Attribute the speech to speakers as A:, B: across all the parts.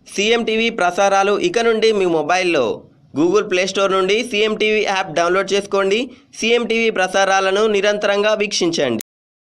A: CM TV ప్రసారాలు ఇక నుండి మీ మొబైల్లో గూగుల్ ప్లే స్టోర్ నుండి సీఎం టీవీ యాప్ డౌన్లోడ్ చేసుకోండి సీఎం టీవీ ప్రసారాలను నిరంతరంగా వీక్షించండి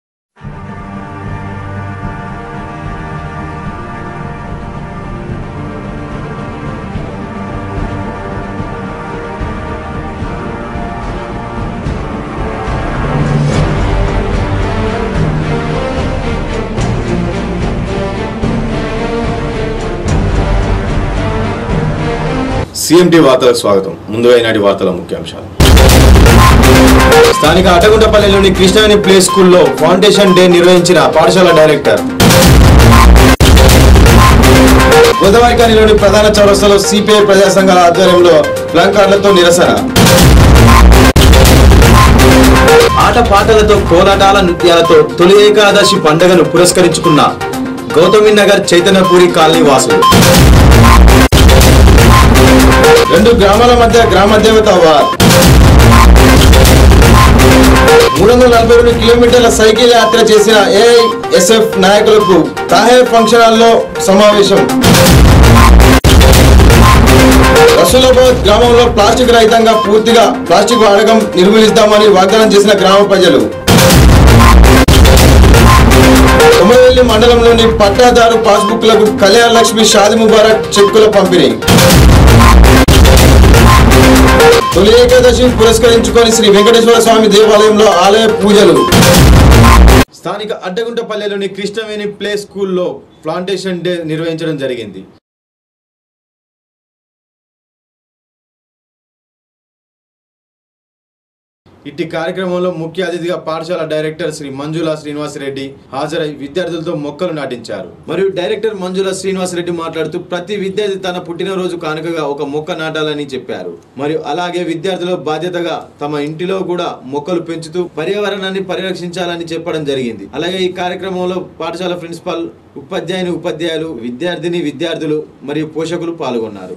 B: సిఎంటి వార్తలకు స్వాగతం ముందుగా ఈనాటి వార్తల ముఖ్యాంశాలు స్థానిక అటగుంటపల్లిలోని కృష్ణవేణి ప్లే స్కూల్లో ఫౌండేషన్ డే నిర్వహించిన పాఠశాల డైరెక్టర్ గోదావరికానిలోని ప్రధాన చౌరస్తాలో సిపిఐ ప్రజా సంఘాల ఆధ్వర్యంలో ప్లంకార్డులతో నిరసన ఆట పాటలతో కోలాటాల నృత్యాలతో తొలి ఏకాదశి పండుగను పురస్కరించుకున్న గౌతమి నగర్ చైతన్యపూరి కాలనీ వాసులు రెండు గ్రామాల మధ్య గ్రామ దేవత వార్ మూడు వందల నలభై రెండు కిలోమీటర్ల సైకిల్ యాత్ర చేసిన ఏఐఎస్ఎఫ్ నాయకులకు తాహేర్ ఫంక్షన్ హాల్లో సమావేశం రసూలాబాద్ గ్రామంలో ప్లాస్టిక్ రహితంగా పూర్తిగా ప్లాస్టిక్ వాడకం నిర్మూలిస్తామని వాగ్దానం చేసిన గ్రామ ప్రజలు కొమరవెల్లి మండలంలోని పట్టాదారు పాస్బుక్లకు కళ్యాణ లక్ష్మి షాది ముబారక్ చెక్కుల పంపిణీ తొలి ఏకాదశి పురస్కరించుకొని శ్రీ వెంకటేశ్వర స్వామి దేవాలయంలో ఆలయ పూజలు స్థానిక అడ్డగుంటపల్లెలోని కృష్ణవేణి ప్లే స్కూల్లో ప్లాంటేషన్ డే నిర్వహించడం జరిగింది ఇట్టి కార్యక్రమంలో ముఖ్య అతిథిగా పాఠశాల డైరెక్టర్ శ్రీ మంజుల శ్రీనివాసరెడ్డి హాజరై విద్యార్థులతో మొక్కలు నాటించారు మరియు డైరెక్టర్ మంజుల శ్రీనివాసరెడ్డి మాట్లాడుతూ ప్రతి విద్యార్థి తన పుట్టినరోజు కానుకగా ఒక మొక్క నాటాలని చెప్పారు మరియు అలాగే విద్యార్థుల బాధ్యతగా తమ ఇంటిలో కూడా మొక్కలు పెంచుతూ పర్యావరణాన్ని పరిరక్షించాలని చెప్పడం జరిగింది అలాగే ఈ కార్యక్రమంలో పాఠశాల ప్రిన్సిపాల్ ఉపాధ్యాయుని ఉపాధ్యాయులు విద్యార్థిని విద్యార్థులు మరియు పోషకులు పాల్గొన్నారు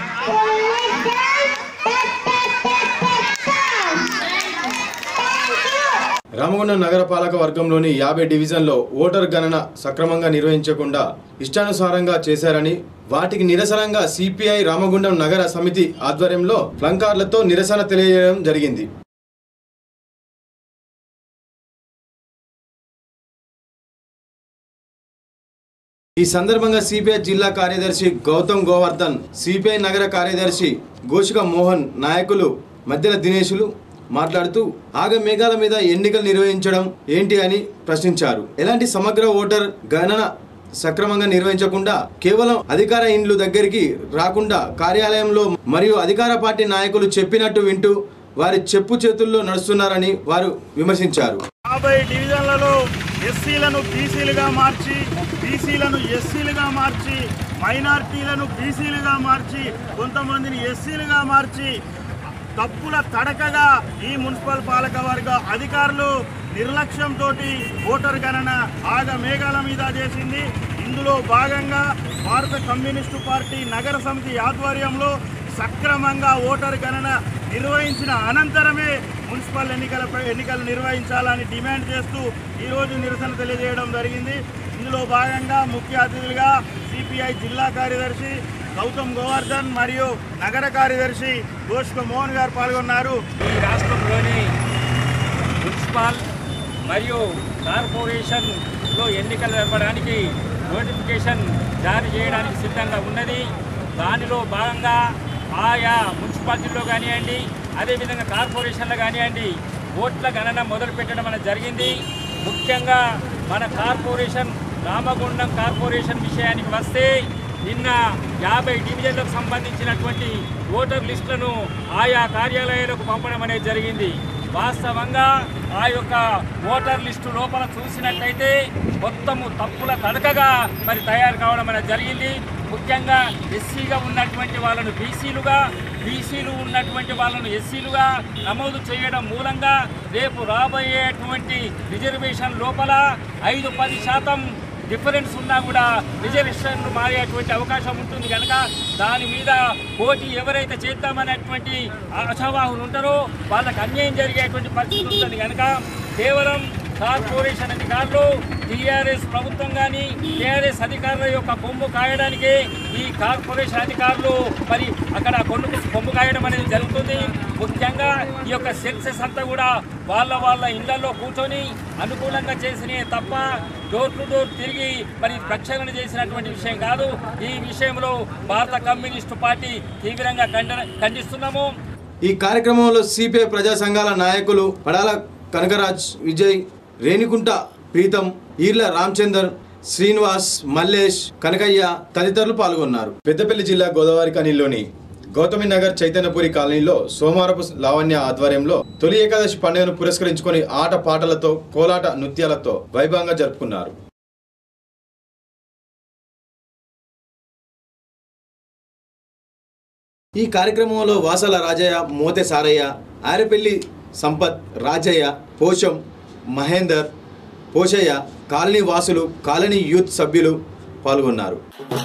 B: రామగుండం నగరపాలక వర్గంలోని యాభై డివిజన్లో ఓటర్ గణన సక్రమంగా నిర్వహించకుండా ఇష్టానుసారంగా చేశారని వాటికి నిరసనంగా సిపిఐ రామగుండం నగర సమితి ఆధ్వర్యంలో ఫ్లంకార్లతో నిరసన తెలియజేయడం జరిగింది ఈ సందర్భంగా సిపిఐ జిల్లా కార్యదర్శి గౌతమ్ గోవర్ధన్ సిపిఐ నగర కార్యదర్శి గోషిక మోహన్ నాయకులు మధ్యల దినేశులు మాట్లాడుతూ ఆగ మేఘాల మీద ఎన్నికలు నిర్వహించడం ఏంటి అని ప్రశ్నించారు ఎలాంటి సమగ్ర ఓటర్ గణన సక్రమంగా నిర్వహించకుండా కేవలం అధికార ఇండ్లు దగ్గరికి రాకుండా కార్యాలయంలో మరియు అధికార పార్టీ నాయకులు చెప్పినట్టు వింటూ వారి చెప్పు చేతుల్లో నడుస్తున్నారని వారు విమర్శించారు
C: యాభై డివిజన్లలో ఎస్సీలను బీసీలుగా మార్చి బీసీలను ఎస్సీలుగా మార్చి మైనార్టీలను బీసీలుగా మార్చి కొంతమందిని ఎస్సీలుగా మార్చి తప్పుల తడకగా ఈ మున్సిపల్ పాలక వర్గ అధికారులు నిర్లక్ష్యంతో ఓటర్ గణన ఆగ మేఘాల మీద చేసింది ఇందులో భాగంగా భారత కమ్యూనిస్టు పార్టీ నగర సమితి ఆధ్వర్యంలో సక్రమంగా ఓటర్ గణన నిర్వహించిన అనంతరమే మున్సిపల్ ఎన్నికలపై ఎన్నికలు నిర్వహించాలని డిమాండ్ చేస్తూ ఈరోజు నిరసన తెలియజేయడం జరిగింది ఇందులో భాగంగా ముఖ్య అతిథులుగా సిపిఐ జిల్లా కార్యదర్శి గౌతమ్ గోవర్ధన్ మరియు నగర కార్యదర్శి గోష్క మోహన్ గారు పాల్గొన్నారు
D: ఈ రాష్ట్రంలోని మున్సిపల్ మరియు కార్పొరేషన్లో ఎన్నికలు జరపడానికి నోటిఫికేషన్ జారీ చేయడానికి సిద్ధంగా ఉన్నది దానిలో భాగంగా ఆయా మున్సిపాలిటీల్లో కానివ్వండి అదేవిధంగా కార్పొరేషన్లో కానివ్వండి ఓట్ల గణన మొదలు పెట్టడం అనేది జరిగింది ముఖ్యంగా మన కార్పొరేషన్ రామగుండం కార్పొరేషన్ విషయానికి వస్తే నిన్న యాభై డివిజన్లకు సంబంధించినటువంటి ఓటర్ లిస్టులను ఆయా కార్యాలయాలకు పంపడం అనేది జరిగింది వాస్తవంగా ఆ యొక్క ఓటర్ లిస్టు లోపల చూసినట్లయితే మొత్తము తప్పుల తడకగా మరి తయారు కావడం అనేది జరిగింది ముఖ్యంగా ఎస్సీగా ఉన్నటువంటి వాళ్ళను బీసీలుగా బీసీలు ఉన్నటువంటి వాళ్ళను ఎస్సీలుగా నమోదు చేయడం మూలంగా రేపు రాబోయేటువంటి రిజర్వేషన్ లోపల ఐదు పది శాతం డిఫరెన్స్ ఉన్నా కూడా రిజర్వేషన్లు మారేటువంటి అవకాశం ఉంటుంది కనుక దాని మీద పోటీ ఎవరైతే చేద్దామనేటువంటి ఆశావాహులు ఉంటారో వాళ్ళకి అన్యాయం జరిగేటువంటి పరిస్థితి ఉంటుంది కనుక కేవలం కార్పొరేషన్ అధికారులు టీఆర్ఎస్ ప్రభుత్వం కానీ టీఆర్ఎస్ అధికారుల యొక్క కొమ్ము కాయడానికి ఈ కార్పొరేషన్ అధికారులు మరి అక్కడ కొమ్ము కొమ్ము కాయడం అనేది జరుగుతుంది ముఖ్యంగా ఈ యొక్క సెన్సెస్ అంతా కూడా వాళ్ళ వాళ్ళ ఇళ్లలో కూర్చొని అనుకూలంగా చేసినే తప్ప డోర్ టు డోర్ తిరిగి మరి ప్రక్షాళన చేసినటువంటి విషయం కాదు ఈ విషయంలో భారత కమ్యూనిస్టు పార్టీ తీవ్రంగా ఖండ ఖండిస్తున్నాము
B: ఈ కార్యక్రమంలో సిపిఐ ప్రజా సంఘాల నాయకులు పడాల కనకరాజ్ విజయ్ రేణికుంట ప్రీతం ఈర్ల రామచందర్ శ్రీనివాస్ మల్లేష్ కనకయ్య తదితరులు పాల్గొన్నారు పెద్దపల్లి జిల్లా గోదావరి కనిలోని గౌతమి నగర్ చైతన్యపురి కాలనీలో సోమవారపు లావణ్య ఆధ్వర్యంలో తొలి ఏకాదశి పండుగను పురస్కరించుకొని ఆట పాటలతో కోలాట నృత్యాలతో వైభవంగా జరుపుకున్నారు ఈ కార్యక్రమంలో వాసల రాజయ్య మోతె సారయ్య ఆరెపల్లి సంపత్ రాజయ్య పోషం మహేందర్ పోషయ్య కాలనీ వాసులు కాలనీ యూత్ సభ్యులు పాల్గొన్నారు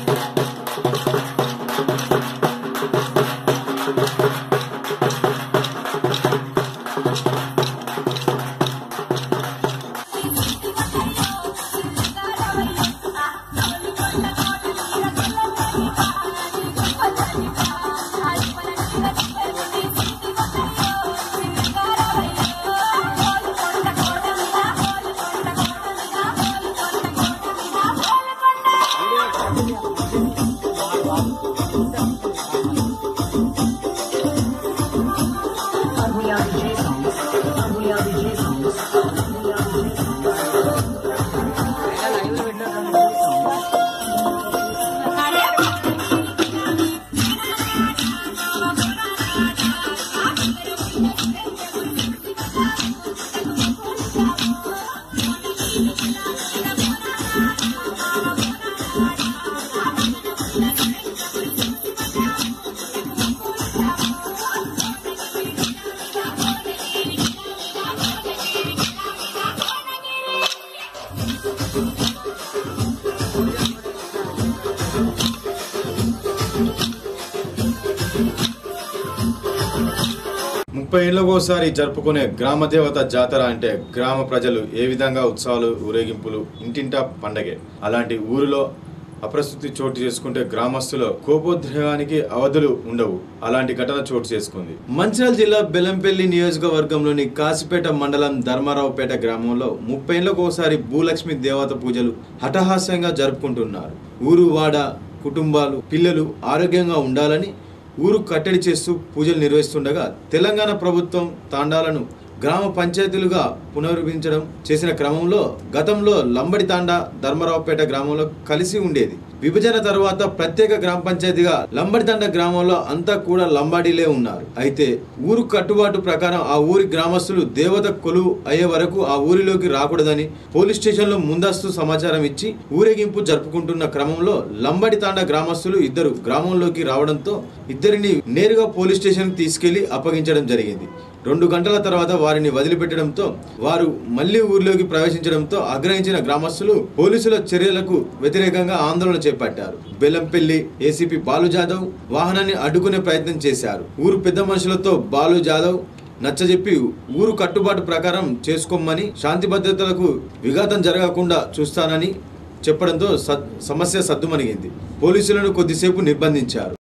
B: ముప్పై ఏళ్ళకోసారి జరుపుకునే గ్రామ దేవత జాతర అంటే గ్రామ ప్రజలు ఏ విధంగా ఉత్సవాలు ఊరేగింపులు ఇంటింటా పండగే అలాంటి ఊరిలో అప్రస్తుతి చోటు చేసుకుంటే గ్రామస్తుల కోపోద్రేగానికి అవధులు ఉండవు అలాంటి ఘటన చోటు చేసుకుంది మంచిర్యాల జిల్లా బెల్లంపల్లి నియోజకవర్గంలోని కాసిపేట మండలం ధర్మారావుపేట గ్రామంలో ముప్పై ఏళ్ళకోసారి భూలక్ష్మి దేవత పూజలు హఠహాస్యంగా జరుపుకుంటున్నారు ఊరు వాడ కుటుంబాలు పిల్లలు ఆరోగ్యంగా ఉండాలని ఊరు కట్టడి చేస్తూ పూజలు నిర్వహిస్తుండగా తెలంగాణ ప్రభుత్వం తాండాలను గ్రామ పంచాయతీలుగా పునరుద్ధరించడం చేసిన క్రమంలో గతంలో లంబడి తాండా ధర్మరావుపేట గ్రామంలో కలిసి ఉండేది విభజన తర్వాత ప్రత్యేక గ్రామ పంచాయతీగా లంబడితండ గ్రామంలో అంతా కూడా లంబాడీలే ఉన్నారు అయితే ఊరు కట్టుబాటు ప్రకారం ఆ ఊరి గ్రామస్తులు దేవత కొలువు అయ్యే వరకు ఆ ఊరిలోకి రాకూడదని పోలీస్ స్టేషన్లో ముందస్తు సమాచారం ఇచ్చి ఊరేగింపు జరుపుకుంటున్న క్రమంలో లంబడితాండ గ్రామస్తులు ఇద్దరు గ్రామంలోకి రావడంతో ఇద్దరిని నేరుగా పోలీస్ స్టేషన్ తీసుకెళ్లి అప్పగించడం జరిగింది రెండు గంటల తర్వాత వారిని వదిలిపెట్టడంతో వారు మళ్లీ ఊర్లోకి ప్రవేశించడంతో ఆగ్రహించిన గ్రామస్తులు పోలీసుల చర్యలకు వ్యతిరేకంగా ఆందోళన చేపట్టారు బెల్లంపల్లి ఏసీపీ బాలు జాదవ్ వాహనాన్ని అడ్డుకునే ప్రయత్నం చేశారు ఊరు పెద్ద మనుషులతో బాలు జాదవ్ నచ్చజెప్పి ఊరు కట్టుబాటు ప్రకారం చేసుకోమని శాంతి భద్రతలకు విఘాతం జరగకుండా చూస్తానని చెప్పడంతో స- సమస్య సద్దుమణిగింది పోలీసులను కొద్దిసేపు నిర్బంధించారు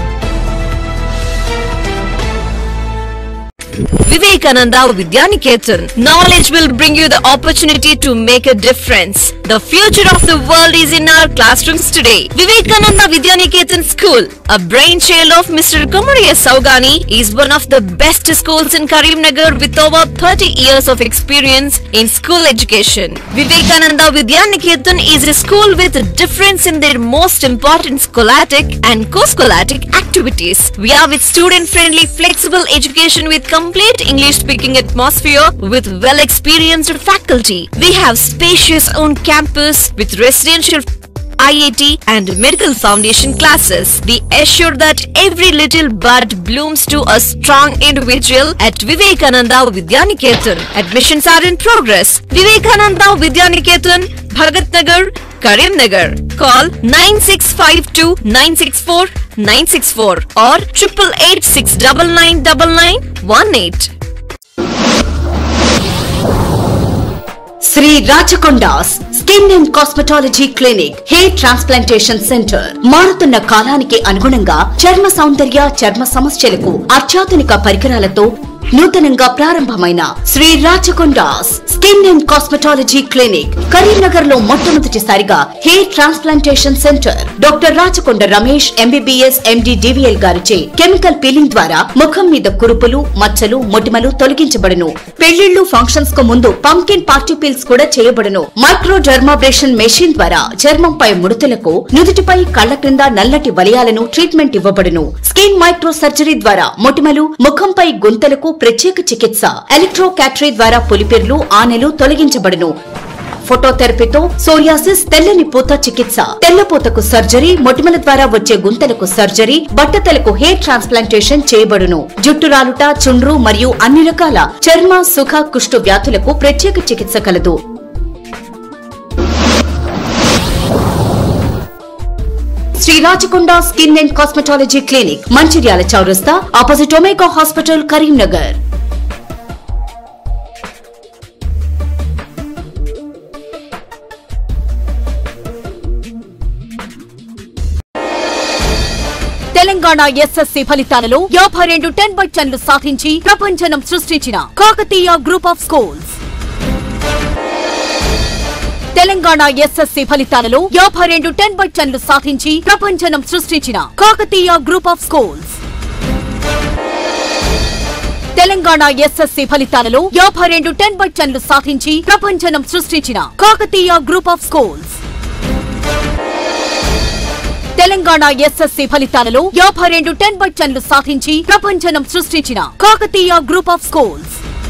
E: Vivekananda Vidyaniketan. Knowledge will bring you the opportunity to make a difference. The future of the world is in our classrooms today. Vivekananda Vidyaniketan School, a brainchild of Mr. Kumariya Saugani, is one of the best schools in Karimnagar with over 30 years of experience in school education. Vivekananda Vidyaniketan is a school with a difference in their most important scholastic and co-scholastic activities. We are with student-friendly, flexible education with complete English-speaking atmosphere with well-experienced faculty. We have spacious own campus with residential IIT and medical foundation classes. We assure that every little bud blooms to a strong individual at Vivekananda Vidyaniketan. Admissions are in progress. Vivekananda Vidyaniketan, Bhagat Nagar, Karimnagar. Call 9652 964 964 or 888 699 18.
F: Shri Rachakonda's skin and cosmetology clinic hair transplantation centre మారుతున్న కాలానికి అనుగుణంగా చర్మ సౌందర్య చర్మ సమస్యలకు అత్యాధునిక పరికరాలతో నూతనంగా ప్రారంభమైన Shri Rachakonda's skin and cosmetology clinic Karimnagar లో మొట్టమొదటిసారిగా hair transplantation centre doctor Rachakonda Ramesh MBBS MD DVL గారిచే కెమికల్ పీలింగ్ ద్వారా ముఖం మీద కురుపులు మచ్చలు మొటిమలు తొలగించబడును పెళ్లిళ్లు ఫంక్షన్స్ కు ముందు పంకిన్ పార్టీ పీల్స్ కూడా చేయబడును మైక్రో డర్మాబ్రేషన్ మెషిన్ ద్వారా చర్మంపై ముడతలకు నుదుటిపై కళ్ల క్రింద నల్లటి వలయాలను ట్రీట్మెంట్ ఇవ్వబడును స్కిన్ మైక్రో సర్జరీ ద్వారా మొటిమలు ముఖంపై గుంతలకు ప్రత్యేక చికిత్స ఎలక్ట్రో క్యాటరీ ద్వారా పులిపిర్లు ఆనెలు తొలగించబడును ఫోటోథెరపీతో సోరియాసిస్ తెల్లని పూత చికిత్స తెల్లపూతకు సర్జరీ మొటిమల ద్వారా వచ్చే గుంతలకు సర్జరీ బట్టతలకు హెయిర్ ట్రాన్స్ప్లాంటేషన్ చేయబడును జుట్టు రాలుట చుండ్రు మరియు అన్ని రకాల చర్మ సుఖ కుష్టు వ్యాధులకు ప్రత్యేక చికిత్స కలదు Shri Rachakonda skin and cosmetology clinic Mancherial చౌరస్తా opposite Omega hospital Karimnagar Telangana SSC ఫలితాలలో యాభై రెండు టెన్ బై టెన్లు సాధించి ప్రపంచనం సృష్టించిన Kakatiya group of schools Telangana SSC ఫలితాలలో యాభై రెండు టెన్ బై టెన్లు సాధించి ప్రపంచనం సృష్టించిన Kakatiya group of schools Telangana SSC ఫలితాలలో యాభై రెండు టెన్ బై టెన్లు సాధించి ప్రపంచనం సృష్టించిన Kakatiya group of schools Telangana SSC ఫలితాలలో యాభై రెండు టెన్ బై టెన్లు సాధించి ప్రపంచనం సృష్టించిన Kakatiya group of schools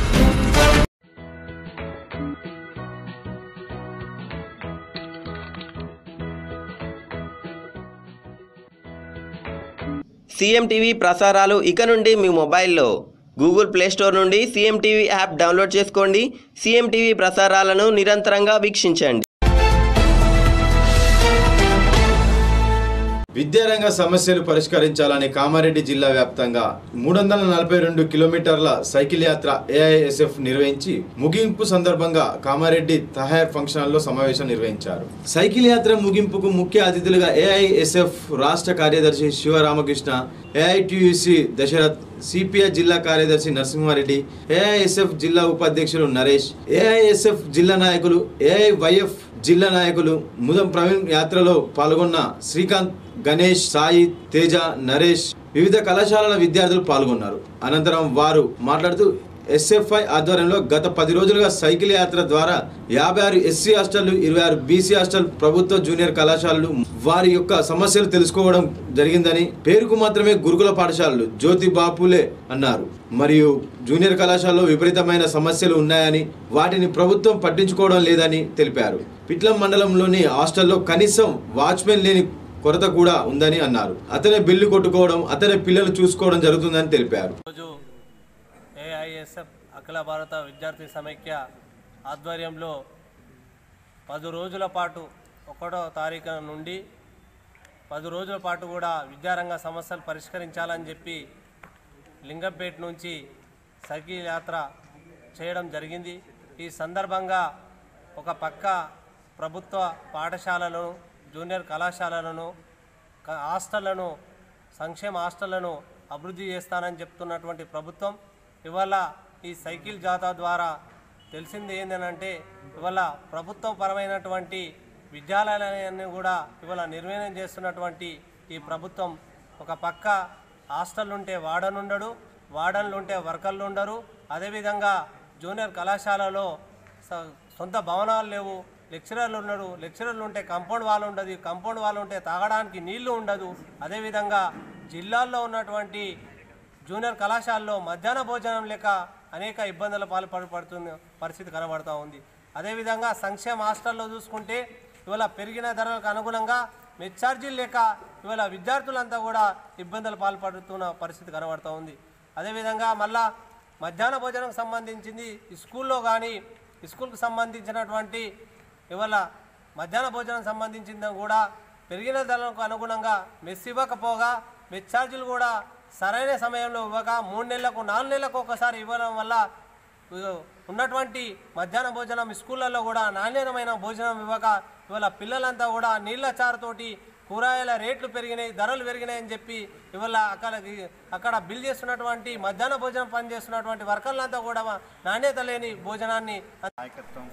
A: CM TV ప్రసారాలు ఇక నుండి మీ మొబైల్లో గూగుల్ ప్లే స్టోర్ నుండి సీఎం టీవీ యాప్ డౌన్లోడ్ చేసుకోండి సీఎం టీవీ ప్రసారాలను నిరంతరంగా వీక్షించండి
B: విద్యారంగ సమస్యలు పరిష్కరించాలని కామారెడ్డి జిల్లా వ్యాప్తంగా మూడు వందల నలభై రెండు కిలోమీటర్ల సైకిల్ యాత్ర ఏఐఎస్ఎఫ్ నిర్వహించి ముగింపు సందర్భంగా కామారెడ్డి తహార్ ఫంక్షన్ హాల్లో సమావేశం నిర్వహించారు సైకిల్ యాత్ర ముగింపుకు ముఖ్య అతిథులుగా ఏఐఎస్ఎఫ్ రాష్ట్ర కార్యదర్శి శివరామకృష్ణ ఏఐటియుసి దశరథ్ సిపిఐ జిల్లా కార్యదర్శి నరసింహారెడ్డి ఏఐఎస్ఎఫ్ జిల్లా ఉపాధ్యక్షులు నరేష్ ఏఐఎస్ఎఫ్ జిల్లా నాయకులు ఏఐవైఎఫ్ జిల్లా నాయకులు ముదం ప్రవీణ్ యాత్రలో పాల్గొన్న శ్రీకాంత్ గణేష్ సాయి తేజ నరేష్ వివిధ కళాశాలల విద్యార్థులు పాల్గొన్నారు అనంతరం వారు మాట్లాడుతూ ఎస్ఎఫ్ఐ ఆధ్వర్యంలో గత పది రోజులుగా సైకిల్ యాత్ర ద్వారా యాభై ఆరు ఎస్సీ హాస్టళ్లు ఇరవై ఆరు బీసీ హాస్టల్ ప్రభుత్వ జూనియర్ కళాశాలలు వారి యొక్క సమస్యలు తెలుసుకోవడం జరిగిందని పేరుకు మాత్రమే గురుకుల పాఠశాలలు జ్యోతి బాపులే అన్నారు మరియు జూనియర్ కళాశాలలో విపరీతమైన సమస్యలు ఉన్నాయని వాటిని ప్రభుత్వం పట్టించుకోవడం లేదని తెలిపారు పిట్లం మండలంలోని హాస్టల్లో కనీసం వాచ్మెన్ లేని కొరత కూడా ఉందని అన్నారు అతనే బిల్లు కొట్టుకోవడం అతనే పిల్లలు చూసుకోవడం జరుగుతుందని తెలిపారు
G: రోజు ఏఐఎస్ఎఫ్ అఖిల భారత విద్యార్థి సమైక్య ఆధ్వర్యంలో పది రోజుల పాటు ఒకటో తారీఖు నుండి పది రోజుల పాటు కూడా విద్యారంగ సమస్యలు పరిష్కరించాలని చెప్పి లింగంపేట నుంచి సైకిల్ యాత్ర చేయడం జరిగింది ఈ సందర్భంగా ఒక పక్క ప్రభుత్వ పాఠశాలను జూనియర్ కళాశాలలను క- హాస్టళ్లను సంక్షేమ హాస్టళ్లను అభివృద్ధి చేస్తానని చెప్తున్నటువంటి ప్రభుత్వం ఇవాళ ఈ సైకిల్ జాతా ద్వారా తెలిసింది ఏంటంటే ఇవాళ ప్రభుత్వ పరమైనటువంటి విద్యాలయాలన్నీ కూడా ఇవాళ నిర్వహణ చేస్తున్నటువంటి ఈ ప్రభుత్వం ఒక పక్క హాస్టల్ ఉంటే వార్డన్ ఉండడు వార్డన్లు ఉంటే వర్కర్లు ఉండరు అదేవిధంగా జూనియర్ కళాశాలలో స- సొంత భవనాలు లేవు లెక్చరర్లు ఉండడు లెక్చరర్లు ఉంటే కంపౌండ్ వాళ్ళు ఉండదు కంపౌండ్ వాళ్ళు ఉంటే తాగడానికి నీళ్లు ఉండదు అదేవిధంగా జిల్లాల్లో ఉన్నటువంటి జూనియర్ కళాశాలలో మధ్యాహ్న భోజనం లేక అనేక ఇబ్బందుల పాల్పడు పడుతున్న పరిస్థితి కనబడుతూ ఉంది అదేవిధంగా సంక్షేమ హాస్టల్లో చూసుకుంటే ఇవాళ పెరిగిన ధరలకు అనుగుణంగా మెస్ ఛార్జీలు లేక ఇవాళ విద్యార్థులంతా కూడా ఇబ్బందులు పాల్పడుతున్న పరిస్థితి కనబడుతూ ఉంది అదేవిధంగా మళ్ళా మధ్యాహ్న భోజనం సంబంధించింది ఈ స్కూల్లో కానీ ఈ స్కూల్కి సంబంధించినటువంటి ఇవాళ మధ్యాహ్న భోజనం సంబంధించింది కూడా పెరిగిన ధరలకు అనుగుణంగా మెస్ ఇవ్వకపోగా మెస్ ఛార్జీలు కూడా సరైన సమయంలో ఇవ్వక మూడు నెలలకు నాలుగు నెలలకు ఒకసారి ఇవ్వడం వల్ల ఉన్నటువంటి మధ్యాహ్న భోజనం స్కూళ్ళల్లో కూడా నాణ్యతమైన భోజనం ఇవ్వక ఇవాళ పిల్లలంతా కూడా నీళ్ళ చారుతోటి కూరగాయల రేట్లు పెరిగినాయి ధరలు పెరిగినాయి అని చెప్పి ఇవాళ అక్కడ అక్కడ బిల్ చేస్తున్నటువంటి మధ్యాహ్న భోజనం పని చేస్తున్నటువంటి వర్కర్లంతా కూడా నాణ్యత లేని భోజనాన్ని
H: నాయకత్వం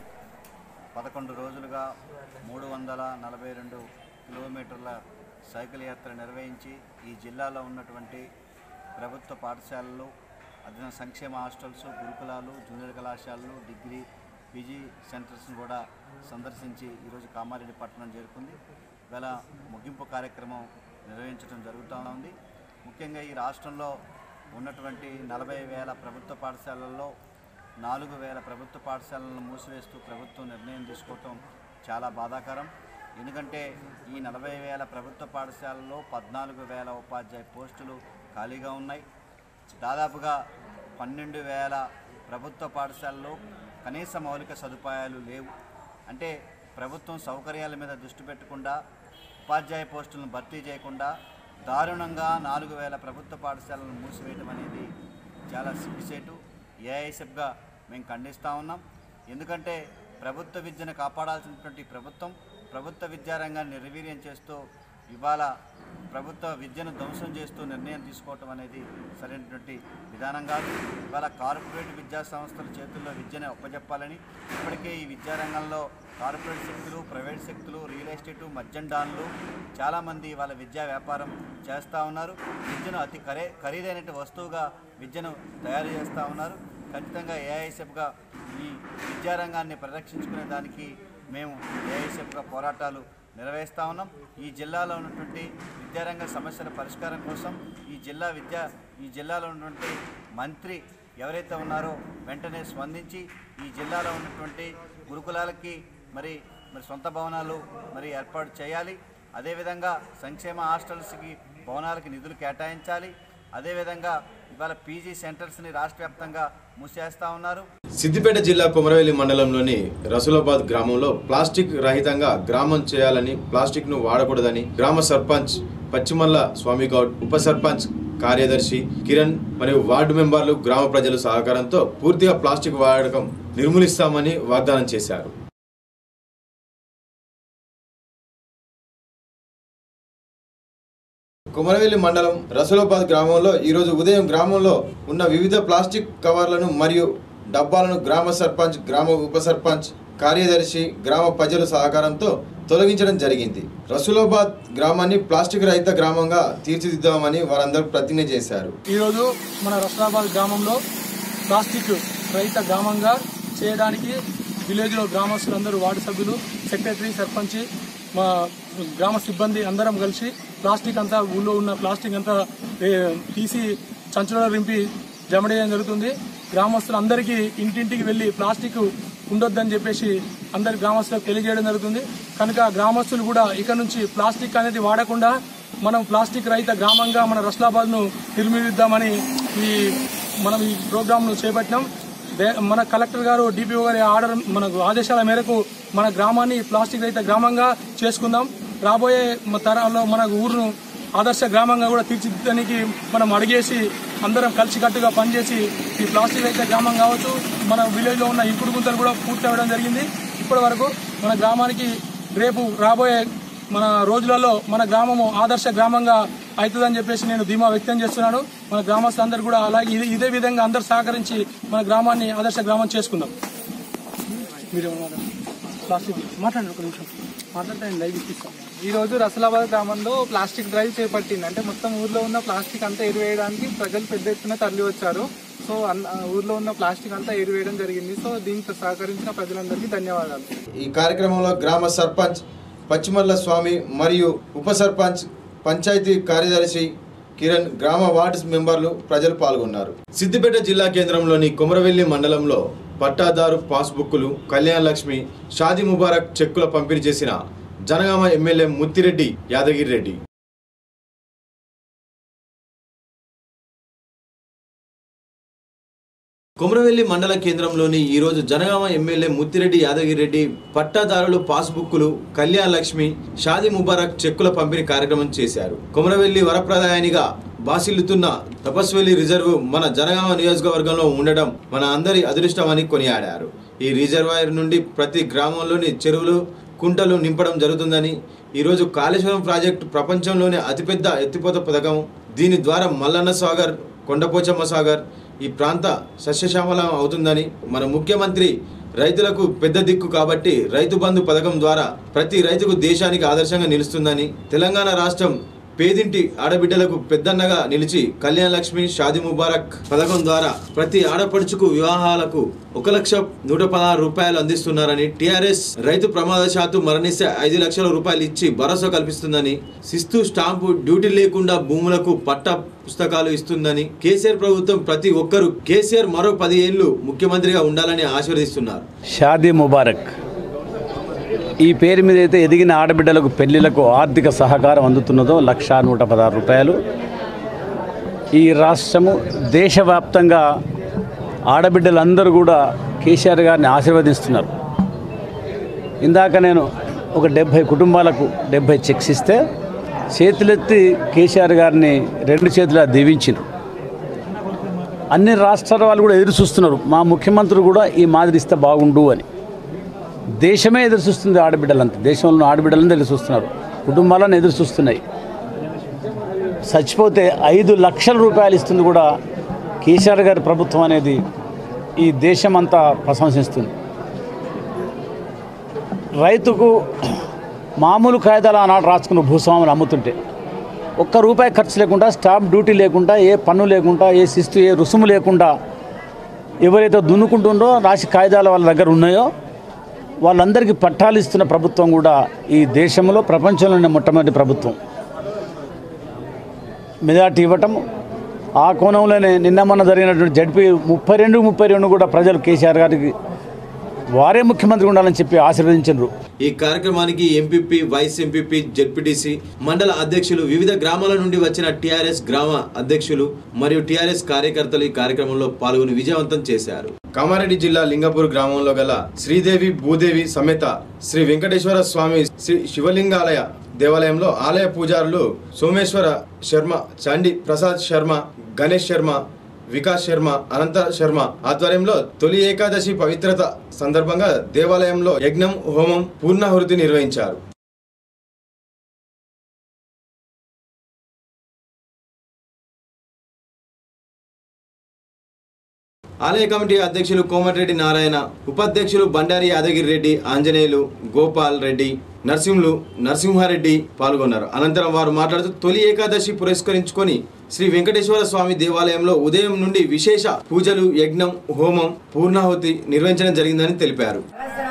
H: పదకొండు రోజులుగా మూడు వందల నలభై రెండు కిలోమీటర్ల సైకిల్ యాత్ర నిర్వహించి ఈ జిల్లాలో ఉన్నటువంటి ప్రభుత్వ పాఠశాలలు అదన సంక్షేమ హాస్టల్స్ గురుకులాలు జూనియర్ కళాశాలలు డిగ్రీ పీజీ సెంటర్స్ను కూడా సందర్శించి ఈరోజు కామారెడ్డి పట్టణం చేరుకుంది ఇవాళ ముగింపు కార్యక్రమం నిర్వహించడం జరుగుతూ ఉంది ముఖ్యంగా ఈ రాష్ట్రంలో ఉన్నటువంటి నలభై వేల ప్రభుత్వ పాఠశాలల్లో నాలుగు వేల ప్రభుత్వ పాఠశాలలను మూసివేస్తూ ప్రభుత్వం నిర్ణయం తీసుకోవటం చాలా బాధాకరం ఎందుకంటే ఈ నలభై వేల ప్రభుత్వ పాఠశాలల్లో పద్నాలుగు వేల ఉపాధ్యాయ పోస్టులు ఖాళీగా ఉన్నాయి దాదాపుగా పన్నెండు వేల ప్రభుత్వ పాఠశాలలో కనీస మౌలిక సదుపాయాలు లేవు అంటే ప్రభుత్వం సౌకర్యాల మీద దృష్టి పెట్టకుండా ఉపాధ్యాయ పోస్టులను భర్తీ చేయకుండా దారుణంగా నాలుగు వేల ప్రభుత్వ పాఠశాలను మూసివేయడం అనేది చాలా సిగ్గుసేటు ఏఐఎస్ఎఫ్గా మేము ఖండిస్తూ ఉన్నాం ఎందుకంటే ప్రభుత్వ విద్యను కాపాడాల్సినటువంటి ప్రభుత్వం ప్రభుత్వ విద్యారంగాన్ని నిర్వీర్యం చేస్తూ ఇవాళ ప్రభుత్వ విద్యను ధ్వంసం చేస్తూ నిర్ణయం తీసుకోవటం అనేది సరైనటువంటి విధానం కాదు ఇవాళ కార్పొరేట్ విద్యా సంస్థల చేతుల్లో విద్యను ఒప్పజెప్పాలని ఇప్పటికే ఈ విద్యారంగంలో కార్పొరేట్ శక్తులు ప్రైవేట్ శక్తులు రియల్ ఎస్టేటు మద్యండాన్లు చాలామంది వాళ్ళ విద్యా వ్యాపారం చేస్తూ ఉన్నారు విద్యను అతి ఖరే ఖరీదైన వస్తువుగా విద్యను తయారు చేస్తూ ఉన్నారు ఖచ్చితంగా ఏఐఎస్ఎఫ్గా ఈ విద్యారంగాన్ని పరిరక్షించుకునే దానికి మేము ఏఐఎస్ఎఫ్గా పోరాటాలు నిర్వహిస్తూ ఉన్నాం ఈ జిల్లాలో ఉన్నటువంటి విద్యారంగ సమస్యల పరిష్కారం కోసం ఈ జిల్లా విద్యా ఈ జిల్లాలో ఉన్నటువంటి మంత్రి ఎవరైతే ఉన్నారో వెంటనే స్పందించి ఈ జిల్లాలో ఉన్నటువంటి గురుకులాలకి మరి మరి సొంత భవనాలు మరి ఏర్పాటు చేయాలి అదేవిధంగా సంక్షేమ హాస్టల్స్కి భవనాలకి నిధులు కేటాయించాలి అదేవిధంగా ఇవాళ పీజీ సెంటర్స్ని రాష్ట్ర వ్యాప్తంగా మూసేస్తూ ఉన్నారు
B: సిద్దిపేట జిల్లా కొమరవెల్లి మండలంలోని రసూలాబాద్ గ్రామంలో ప్లాస్టిక్ రహితంగా గ్రామం చేయాలని ప్లాస్టిక్ ను వాడకూడదని గ్రామ సర్పంచ్ పచ్చిమల్ల స్వామిగౌడ్ ఉప సర్పంచ్ కార్యదర్శి కిరణ్ మరియు వార్డు మెంబర్లు గ్రామ ప్రజల సహకారంతో పూర్తిగా ప్లాస్టిక్ వాడకం నిర్మూలిస్తామని వాగ్దానం చేశారు కుమరవెల్లి మండలం రసలాబాద్ గ్రామంలో ఈరోజు ఉదయం గ్రామంలో ఉన్న వివిధ ప్లాస్టిక్ కవర్లను మరియు డబ్బాలను గ్రామ సర్పంచ్ గ్రామ ఉప సర్పంచ్ కార్యదర్శి గ్రామ ప్రజల సహకారంతో తొలగించడం జరిగింది రసూలాబాద్ గ్రామాన్ని ప్లాస్టిక్ రహిత గ్రామంగా తీర్చిదిద్దామని వారందరూ ప్రతిజ్ఞ చేశారు
I: ఈరోజు మన రసలాబాద్ గ్రామంలో ప్లాస్టిక్ రహిత గ్రామంగా చేయడానికి విలేజ్లో గ్రామస్తులందరూ వార్డు సభ్యులు సెక్రటరీ సర్పంచ్ మా గ్రామ సిబ్బంది అందరం కలిసి ప్లాస్టిక్ అంతా ఊళ్ళో ఉన్న ప్లాస్టిక్ అంతా ఏ, తీసి సంచులలో రింపి జమ చేయడం జరుగుతుంది గ్రామస్తులందరికీ ఇంటింటికి వెళ్ళి ప్లాస్టిక్ ఉండొద్దని చెప్పేసి అందరి గ్రామస్తులకు తెలియజేయడం జరుగుతుంది కనుక గ్రామస్తులు కూడా ఇక నుంచి ప్లాస్టిక్ అనేది వాడకుండా మనం ప్లాస్టిక్ రహిత గ్రామంగా మన రస్లాబాద్ ను నిర్మిద్దామని ఈ మనం ఈ ప్రోగ్రామ్ ను చేపట్టినాం దే- మన కలెక్టర్ గారు డిపిఓ గారి ఆర్డర్ మనకు ఆదేశాల మేరకు మన గ్రామాన్ని ప్లాస్టిక్ రహిత గ్రామంగా చేసుకుందాం రాబోయే మ- తరాల్లో మన ఊరును ఆదర్శ గ్రామంగా కూడా తీర్చిదిద్దడానికి మనం అడిగేసి అందరం కలిసికట్టుగా పనిచేసి ఈ ప్లాస్టిక్ రహిత గ్రామం కావచ్చు మన విలేజ్ లో ఉన్న ఇంకుడు గుంతలు కూడా పూర్తి అవ్వడం జరిగింది ఇప్పటి వరకు మన గ్రామానికి రేపు రాబోయే మన రోజులలో మన గ్రామము ఆదర్శ గ్రామంగా అవుతుందని చెప్పేసి నేను ధీమా వ్యక్తం చేస్తున్నాను మన గ్రామస్తులందరూ కూడా అలాగే ఇదే- ఇదే విధంగా అందరు సహకరించి మన గ్రామాన్ని ఆదర్శ గ్రామం చేసుకుందాం మీరు ప్లాస్టిక్ మాట్లాడండి ఒక నిమిషం మాట్లాడితే నేను లైవ్ ఇప్పిస్తాను
J: ఈ రోజు రసలాబాద్ గ్రామంలో ప్లాస్టిక్ డ్రైవ్ చేపట్టింది అంటే మొత్తం ఊర్లో ఉన్న ప్లాస్టిక్ అంతా ఎరివేయడానికి ప్రజలు పెద్ద ఎత్తున తరలి వచ్చారు సో అన్- ఆ ఊర్లో ఉన్న ప్లాస్టిక్ అంతా ఎరివేయడం జరిగింది సో దీనికి సహకరించిన ప్రజలందరికీ ధన్యవాదాలు
B: ఈ కార్యక్రమంలో గ్రామ సర్పంచ్ పచ్చిమల్ల స్వామి మరియు ఉప సర్పంచ్ పంచాయతీ కార్యదర్శి కిరణ్ గ్రామ వార్డు మెంబర్లు ప్రజలు పాల్గొన్నారు సిద్దిపేట జిల్లా కేంద్రంలోని కొమరవెల్లి మండలంలో పట్టాదారు పాస్బుక్లు కళ్యాణ్ లక్ష్మి షాదీ ముబారక్ చెక్కుల పంపిణీ చేసిన జనగామ ఎమ్మెల్యే ముత్తిరెడ్డి యాదగిరి రెడ్డి కొమరవెల్లి మండల కేంద్రంలోని ఈ రోజు జనగామ ఎమ్మెల్యే ముత్తిరెడ్డి యాదగిరెడ్డి పట్టాదారులు పాస్బుక్లు కళ్యాణ్ లక్ష్మి షాదీ ముబారక్ చెక్కుల పంపిణీ కార్యక్రమం చేశారు కొమరవెల్లి వరప్రదాయనిగా బాసిల్లుతున్న తపస్వెలి రిజర్వ్ మన జనగామ నియోజకవర్గంలో ఉండడం మన అందరి అదృష్టమని కొనియాడారు ఈ రిజర్వాయర్ నుండి ప్రతి గ్రామంలోని చెరువులు కుంటలు నింపడం జరుగుతుందని ఈరోజు కాళేశ్వరం ప్రాజెక్టు ప్రపంచంలోనే అతిపెద్ద ఎత్తిపోత పథకం దీని ద్వారా మల్లన్న సాగర్ కొండపోచమ్మ సాగర్ ఈ ప్రాంత సస్యశ్యామలం అవుతుందని మన ముఖ్యమంత్రి రైతులకు పెద్ద దిక్కు కాబట్టి రైతు బంధు పథకం ద్వారా ప్రతి రైతుకు దేశానికి ఆదర్శంగా నిలుస్తుందని తెలంగాణ రాష్ట్రం పేదింటి ఆడబిడ్డలకు పెద్దన్నగా నిలిచి కళ్యాణ లక్ష్మి షాది ముబారక్ పథకం ద్వారా ప్రతి ఆడపడుచుకు వివాహాలకు ఒక లక్ష నూట పదహారు రూపాయలు అందిస్తున్నారని టీఆర్ఎస్ రైతు ప్రమాదశాత్తు మరణిస్తే ఐదు లక్షల రూపాయలు ఇచ్చి భరోసా కల్పిస్తుందని శిస్తు స్టాంపు డ్యూటీ లేకుండా భూములకు పట్ట పుస్తకాలు ఇస్తుందని కేసీఆర్ ప్రభుత్వం ప్రతి ఒక్కరూ కేసీఆర్ మరో పది ఏళ్లు ముఖ్యమంత్రిగా ఉండాలని ఆశీర్వదిస్తున్నారు
K: షాదీ ముబారక్ ఈ పేరు మీద అయితే ఎదిగిన ఆడబిడ్డలకు పెళ్లిలకు ఆర్థిక సహకారం అందుతున్నదో లక్ష నూట పదహారు రూపాయలు ఈ రాష్ట్రము దేశవ్యాప్తంగా ఆడబిడ్డలందరూ కూడా కేసీఆర్ గారిని ఆశీర్వదిస్తున్నారు ఇందాక నేను ఒక డెబ్భై కుటుంబాలకు డెబ్భై చెక్స్ ఇస్తే చేతులెత్తి కేసీఆర్ గారిని రెండు చేతుల దీవించారు అన్ని రాష్ట్రాల వాళ్ళు కూడా ఎదురు చూస్తున్నారు మా ముఖ్యమంత్రి కూడా ఈ మాదిరి ఇస్తే బాగుండు అని దేశమే ఎదురు చూస్తుంది ఆడబిడ్డలంతా దేశంలో ఉన్న ఆడబిడ్డలంతా ఎదురు చూస్తున్నారు కుటుంబాలను ఎదురు చూస్తున్నాయి చచ్చిపోతే ఐదు లక్షల రూపాయలు ఇస్తుంది కూడా కేసీఆర్ గారి ప్రభుత్వం అనేది ఈ దేశమంతా ప్రశంసిస్తుంది రైతుకు మామూలు కాగితాలు ఆనాడు రాసుకున్న భూస్వాములు అమ్ముతుంటే ఒక్క రూపాయి ఖర్చు లేకుండా స్టాంప్ డ్యూటీ లేకుండా ఏ పన్ను లేకుండా ఏ శిస్తు ఏ రుసుము లేకుండా ఎవరైతే దున్నుకుంటుండో రాసి కాగితాలు వాళ్ళ దగ్గర ఉన్నాయో వాళ్ళందరికీ పట్టాలు ఇస్తున్న ప్రభుత్వం కూడా ఈ దేశంలో ప్రపంచంలోనే మొట్టమొదటి ప్రభుత్వం మెజార్టీ ఇవ్వటం ఆ కోణంలోనే నిన్న మొన్న జరిగినటువంటి జడ్పీ ముప్పై రెండు ముప్పై రెండు కూడా ప్రజలు కేసీఆర్ గారికి వారే ముఖ్యమంత్రి ఉండాలని చెప్పి ఆశీర్వదించారు
B: ఈ కార్యక్రమానికి ఎంపీపీ వైస్ ఎంపీపీ జెడ్పీటీసీ మండల అధ్యక్షులు వివిధ గ్రామాల నుండి వచ్చిన టీఆర్ఎస్ గ్రామ అధ్యక్షులు మరియు టీఆర్ఎస్ కార్యకర్తలు ఈ కార్యక్రమంలో పాల్గొని విజయవంతం చేశారు కామారెడ్డి జిల్లా లింగపూర్ గ్రామంలో గల శ్రీదేవి భూదేవి సమేత శ్రీ వెంకటేశ్వర స్వామి శ్రీ శివలింగాలయ దేవాలయంలో ఆలయ పూజారులు సోమేశ్వర శర్మ చండి ప్రసాద్ శర్మ గణేష్ శర్మ వికాస్ శర్మ అనంత శర్మ ఆధ్వర్యంలో తొలి ఏకాదశి పవిత్రత సందర్భంగా దేవాలయంలో యజ్ఞం హోమం పూర్ణాహుతి నిర్వహించారు ఆలయ కమిటీ అధ్యక్షులు కోమటిరెడ్డి నారాయణ ఉపాధ్యక్షులు బండారి యాదగిరి రెడ్డి ఆంజనేయులు గోపాల్ రెడ్డి నరసింహులు నరసింహారెడ్డి పాల్గొన్నారు అనంతరం వారు మాట్లాడుతూ తొలి ఏకాదశి పురస్కరించుకొని శ్రీ వెంకటేశ్వర స్వామి దేవాలయంలో ఉదయం నుండి విశేష పూజలు యజ్ఞం హోమం పూర్ణాహుతి నిర్వహించడం జరిగిందని తెలిపారు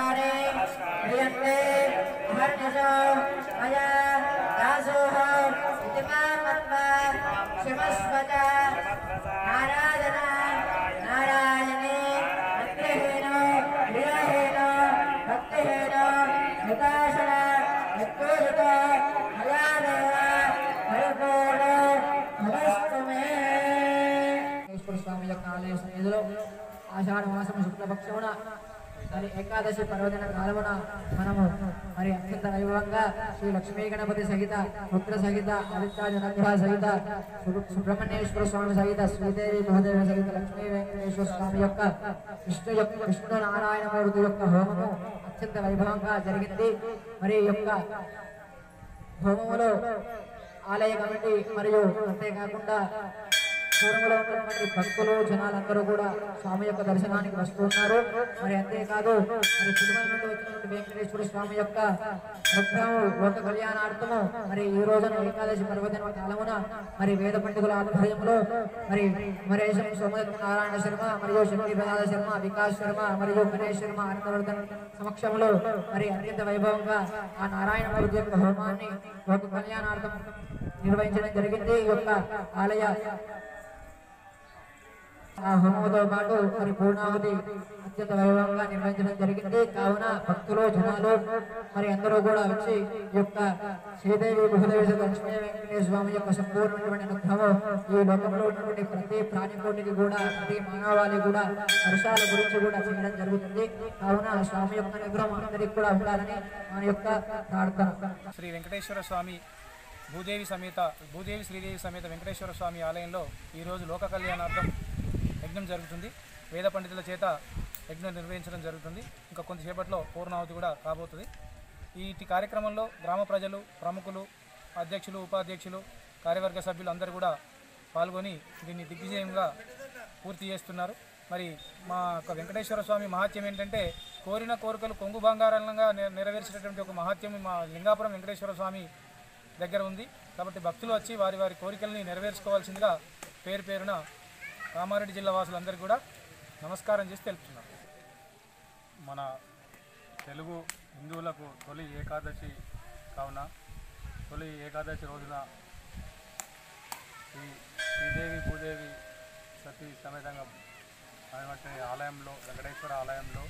L: స్వామి యొక్క ఆలయ సన్నిధిలో ఆషాఢ మాసం శుక్లపక్షమున మరి ఏకాదశి పర్వదిన కాలమున మనము మరి అత్యంత వైభవంగా శ్రీ లక్ష్మీ గణపతి సహిత పుత్ర సహిత ఆదిత్యాజనగ్రహ సహిత సు- సుబ్రహ్మణ్యేశ్వర స్వామి సహిత శ్రీదేవి మహాదేవ సహిత లక్ష్మీ వెంకటేశ్వర స్వామి యొక్క విష్ణు యొక్క విష్ణు నారాయణమూర్తి యొక్క హోమము అత్యంత వైభవంగా జరిగింది మరి ఈ యొక్క హోమములో ఆలయ కమిటీ మరియు అంతేకాకుండా పూర్వంలో ఉన్నటువంటి భక్తులు జనాలందరూ కూడా స్వామి యొక్క దర్శనానికి వస్తున్నారు మరి అంతేకాదు మరి తిరుమల నుండి వచ్చినటువంటి వెంకటేశ్వర స్వామి యొక్క అనుగ్రహం లోక కళ్యాణార్థము మరి ఈ రోజున ఏకాదశి పర్వదిన కాలమున మరి వేద పండితుల ఆధ్వర్యంలో మరి మరేశం సోమదత్త నారాయణ శర్మ మరియు శక్తి ప్రసాద శర్మ వికాస్ శర్మ మరియు గణేష్ శర్మ ఆనందవర్ధన్ సమక్షంలో మరి అత్యంత వైభవంగా ఆ నారాయణ మూర్తి యొక్క హోమాన్ని లోక కళ్యాణార్థం నిర్వహించడం జరిగింది ఈ యొక్క ఆలయ ఆ హోమంతో పాటు మరి పూర్ణావతి అత్యంత వైభవంగా నిర్వహించడం జరిగింది కావున భక్తులు జనాలు మరి అందరూ కూడా వచ్చి ఈ యొక్క శ్రీదేవి బహుదేవి లక్ష్మీ వెంకటేశ్వర స్వామి యొక్క సంపూర్ణమైనటువంటి అనుగ్రహం ఈ లోకంలో ఉన్నటువంటి ప్రతి ప్రాణికోటికి కూడా ప్రతి మానవాళి కూడా వర్షాల గురించి కూడా చేయడం జరుగుతుంది కావున స్వామి యొక్క అనుగ్రహం అందరికీ కూడా ఉండాలని మన యొక్క ప్రార్థన
M: శ్రీ వెంకటేశ్వర స్వామి భూదేవి సమేత భూదేవి శ్రీదేవి సమేత వెంకటేశ్వర స్వామి ఆలయంలో ఈరోజు లోక కళ్యాణార్థం యజ్ఞం జరుగుతుంది వేద పండితుల చేత యజ్ఞం నిర్వహించడం జరుగుతుంది ఇంకా కొంతసేపట్లో పూర్ణావతి కూడా కాబోతుంది ఈ కార్యక్రమంలో గ్రామ ప్రజలు ప్రముఖులు అధ్యక్షులు ఉపాధ్యక్షులు కార్యవర్గ సభ్యులు అందరూ కూడా పాల్గొని దీన్ని దిగ్విజయంగా పూర్తి చేస్తున్నారు మరి మా యొక్క వెంకటేశ్వర స్వామి మహాత్యం ఏంటంటే కోరిన కోరికలు కొంగు బంగారంగా నె- నెరవేర్చేటటువంటి ఒక మహాత్యం మా లింగాపురం వెంకటేశ్వర స్వామి దగ్గర ఉంది కాబట్టి భక్తులు వచ్చి వారి వారి కోరికల్ని నెరవేర్చుకోవాల్సిందిగా పేరు పేరున కామారెడ్డి జిల్లా వాసులందరికీ కూడా నమస్కారం చేసి తెలుపుతున్నారు
N: మన తెలుగు హిందువులకు తొలి ఏకాదశి కావున తొలి ఏకాదశి రోజున ఈ శ్రీదేవి భూదేవి సతీ సమేతంగా అయినటువంటి ఆలయంలో వెంకటేశ్వర ఆలయంలో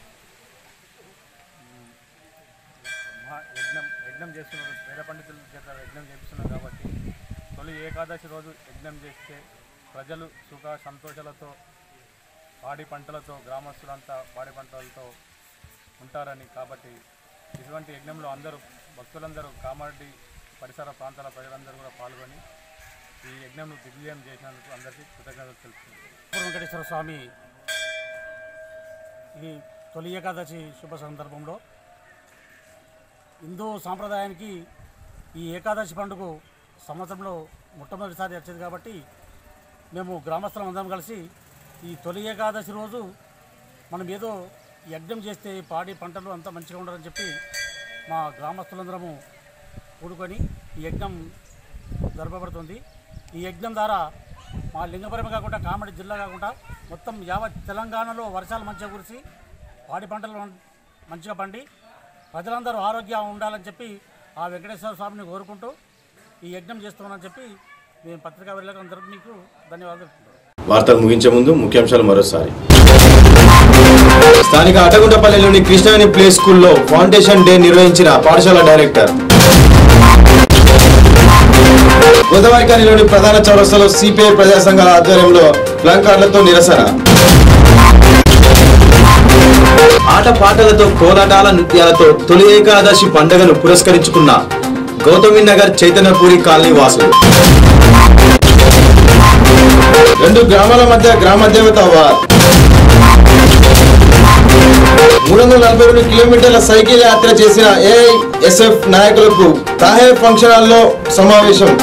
N: ఉమ్, మహా యజ్ఞం యజ్ఞం చేస్తున్నారు వేద పండితుల చేత యజ్ఞం చేపిస్తున్నారు కాబట్టి తొలి ఏకాదశి రోజు యజ్ఞం చేస్తే ప్రజలు సుఖ సంతోషాలతో పాడి పంటలతో గ్రామస్తులంతా పాడి పంటలతో ఉంటారని కాబట్టి ఇటువంటి యజ్ఞంలో అందరూ భక్తులందరూ కామారెడ్డి పరిసర ప్రాంతాల ప్రజలందరూ కూడా పాల్గొని ఈ యజ్ఞంను దిగ్విజయం చేసినందుకు అందరికీ కృతజ్ఞతలు తెలుపుతున్నాను
O: వెంకటేశ్వర స్వామి ఈ తొలి ఏకాదశి శుభ సందర్భంలో హిందూ సాంప్రదాయానికి ఈ ఏకాదశి పండుగ సంవత్సరంలో మొట్టమొదటిసారి వచ్చేది కాబట్టి మేము గ్రామస్తులం అందరం కలిసి ఈ తొలి ఏకాదశి రోజు మనం ఏదో యజ్ఞం చేస్తే పాడి పంటలు అంతా మంచిగా ఉండాలని చెప్పి మా గ్రామస్తులందరము కూడుకొని ఈ యజ్ఞం జరపబడుతుంది ఈ యజ్ఞం ద్వారా మా లింగపురం కాకుండా కామెడీ జిల్లా కాకుండా మొత్తం యావత్ తెలంగాణలో వర్షాలు మంచిగా కురిసి పాడి పంటలు మం- మంచిగా పండి ప్రజలందరూ ఆరోగ్యంగా ఉండాలని చెప్పి ఆ వెంకటేశ్వర స్వామిని కోరుకుంటూ ఈ యజ్ఞం చేస్తున్నామని చెప్పి మేము పత్రికా వెళ్ళకందరికీ మీకు ధన్యవాదాలు తెలుపుతున్నాను
B: వార్తలు ముగించే ముందు ముఖ్యాంశాలు మరోసారి స్థానిక అటగుంటపల్లిలోని కృష్ణాని ప్లే స్కూల్లో ఫౌండేషన్ డే నిర్వహించిన పాఠశాల డైరెక్టర్ గోదావరికానిలోని ప్రధాన చౌరస్తాలో సిపిఐ ప్రజా సంఘాల ఆధ్వర్యంలో ప్లాంకార్డులతో నిరసన ఆట పాటలతో కోలాటాల నృత్యాలతో తొలి ఏకాదశి పండుగను పురస్కరించుకున్న గౌతమి నగర్ చైతన్యపూరి కాలనీ వాసులు రెండు గ్రామాల మధ్య గ్రామ దేవత వార్ మూడు వందల నలభై రెండు కిలోమీటర్ల సైకిల్ యాత్ర చేసిన ఏఐఎస్ఎఫ్ నాయకులకు తాహే ఫంక్షన్ హాల్లో సమావేశం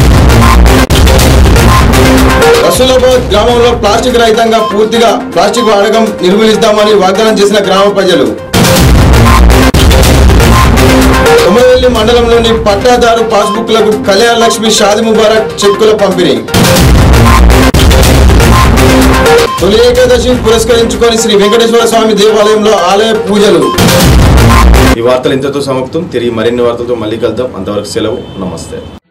B: రసూలాబాద్ గ్రామంలో ప్లాస్టిక్ రహితంగా పూర్తిగా ప్లాస్టిక్ వాడకం నిర్మూలిస్తామని వాగ్దానం చేసిన గ్రామ ప్రజలు కొమరవెల్లి మండలంలోని పట్టాదారు పాస్బుక్లకు కళ్యాణ లక్ష్మి షాది ముబారక్ చెక్కుల పంపిణీ తొలి ఏకాదశి పురస్కరించుకొని శ్రీ వెంకటేశ్వర స్వామి దేవాలయంలో ఆలయ పూజలు ఈ వార్తలు ఇంతతో సమాప్తం తిరిగి మరిన్ని వార్తలతో మళ్ళీ కలుద్దాం అంతవరకు సెలవు నమస్తే